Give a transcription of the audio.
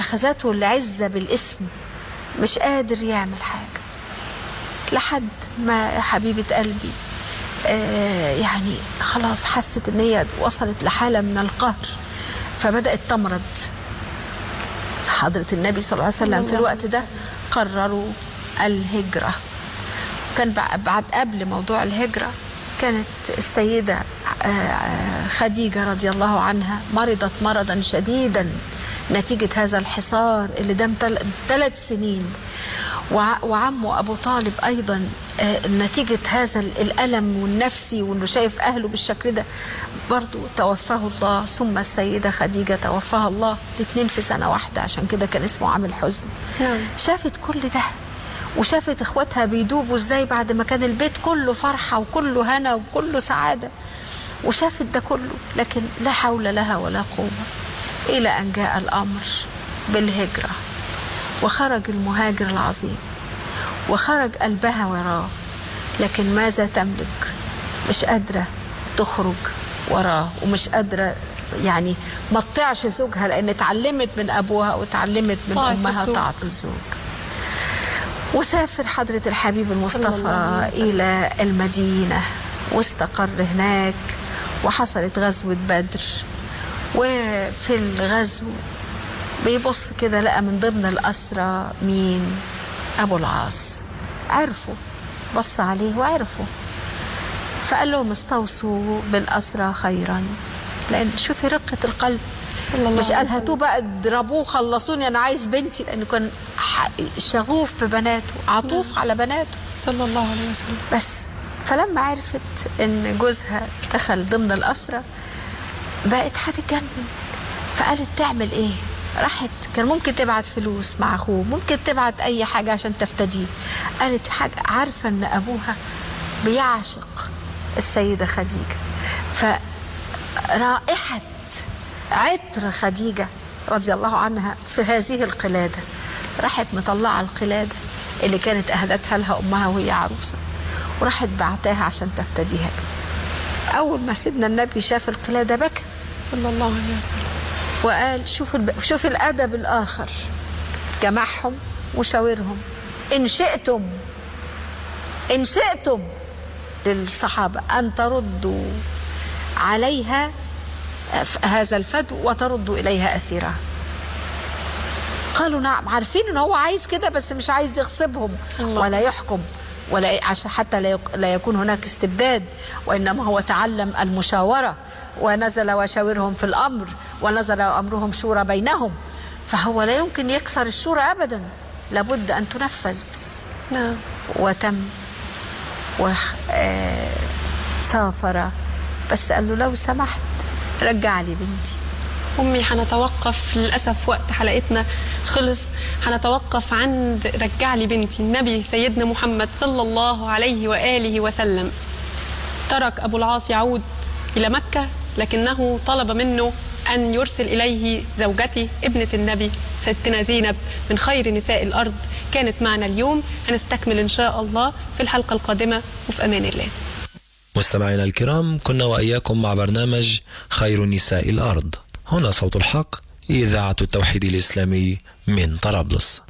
أخذته العزة بالاسم مش قادر يعمل حاجة لحد ما يا حبيبة قلبي آه يعني خلاص حست ان هي وصلت لحالة من القهر فبدأت تمرض حضرة النبي صلى الله عليه وسلم في الوقت ده قرروا الهجرة كان بعد قبل موضوع الهجرة كانت السيدة خديجة رضي الله عنها مرضت مرضا شديدا نتيجة هذا الحصار اللي دام ثلاث سنين وعمه أبو طالب أيضا نتيجة هذا الألم والنفسي وأنه شايف أهله بالشكل ده برضو توفاه الله ثم السيدة خديجة توفاها الله الاثنين في سنة واحدة عشان كده كان اسمه عامل حزن شافت كل ده وشافت اخواتها بيدوبوا ازاي بعد ما كان البيت كله فرحة وكله هنا وكله سعادة وشافت ده كله لكن لا حول لها ولا قوة إلى أن جاء الأمر بالهجرة وخرج المهاجر العظيم وخرج قلبها وراه لكن ماذا تملك مش قادرة تخرج وراه ومش قادرة يعني ما تطيعش زوجها لأن اتعلمت من أبوها واتعلمت من أمها طاعة الزوج وسافر حضرة الحبيب المصطفى إلى المدينة واستقر هناك وحصلت غزوة بدر وفي الغزو بيبص كده لقى من ضمن الأسرى مين أبو العاص عرفوا بص عليه وعرفوا فقال لهم استوصوا بالأسرى خيرا لأن شوفي رقة القلب صلى الله مش قال عليه وسلم. هاتوه بقى اضربوه خلصوني أنا عايز بنتي لأنه كان ح- شغوف ببناته عطوف على بناته صلى الله عليه وسلم بس فلما عرفت ان جوزها دخل ضمن الاسرى بقت هتتجنن فقالت تعمل ايه راحت كان ممكن تبعت فلوس مع اخوه ممكن تبعت اي حاجه عشان تفتديه قالت حاجه عارفه ان ابوها بيعشق السيده خديجه فرائحه عطر خديجه رضي الله عنها في هذه القلاده راحت مطلعه القلاده اللي كانت اهدتها لها امها وهي عروسه وراحت بعتاها عشان تفتديها بيه اول ما سيدنا النبي شاف القلاده بكى صلى الله عليه وسلم وقال شوف الب... شوف الادب الاخر جمعهم وشاورهم ان شئتم ان شئتم للصحابه ان تردوا عليها ف- هذا الفدو وتردوا اليها اسيرها قالوا نعم عارفين ان هو عايز كده بس مش عايز يغصبهم الله. ولا يحكم ولا عشان حتى لا يق- لا يكون هناك استبداد وانما هو تعلم المشاوره ونزل وشاورهم في الامر ونزل امرهم شورى بينهم فهو لا يمكن يكسر الشورى ابدا لابد ان تنفذ نعم وتم وسافر بس قال له لو سمحت رجع لي بنتي أمي هنتوقف للأسف وقت حلقتنا خلص هنتوقف عند رجع لي بنتي النبي سيدنا محمد صلى الله عليه وآله وسلم ترك أبو العاص يعود إلى مكة لكنه طلب منه أن يرسل إليه زوجتي ابنة النبي ستنا زينب من خير نساء الأرض كانت معنا اليوم هنستكمل إن شاء الله في الحلقة القادمة وفي أمان الله مستمعينا الكرام كنا وإياكم مع برنامج خير نساء الأرض هنا صوت الحق إذاعة التوحيد الإسلامي من طرابلس